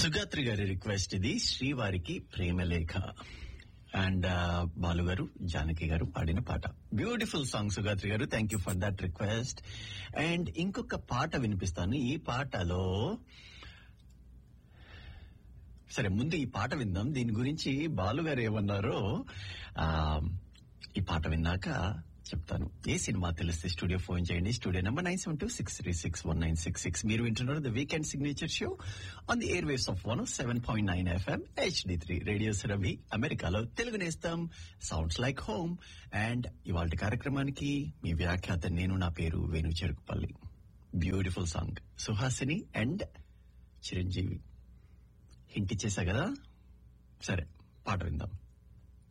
సుగాత్రి గారి రిక్వెస్ట్ ఇది శ్రీవారికి ప్రేమలేఖ అండ్ బాలు గారు జానకి గారు పాడిన పాట బ్యూటిఫుల్ సాంగ్ సుగాత్రి గారు thank you for that request and ఇంకొక పాట వినిపిస్తాను ఈ పాటలో సరే ముందు ఈ పాట విందాం దీని గురించి బాలు గారు ఏమన్నారో ఆ, ఈ పాట విన్నాక చెప్తాను ఏ సినిమా తెలిస్తే స్టూడియో ఫోన్ చేయండి studio number nine seven two six three six one nine six six మీరు వింటున్నారు the weekend signature show on the air waves of one seven point nine FM HD three radio Ravi అమెరికాలో తెలుగు నేస్తాం sounds like home and ఇవాళ కార్యక్రమానికి మీ వ్యాఖ్యాత నేను నా పేరు Venu Cherukupalli beautiful song Suhasini and Chiranjeevi hint ఇచ్చేసా కదా సరే పాట విందాం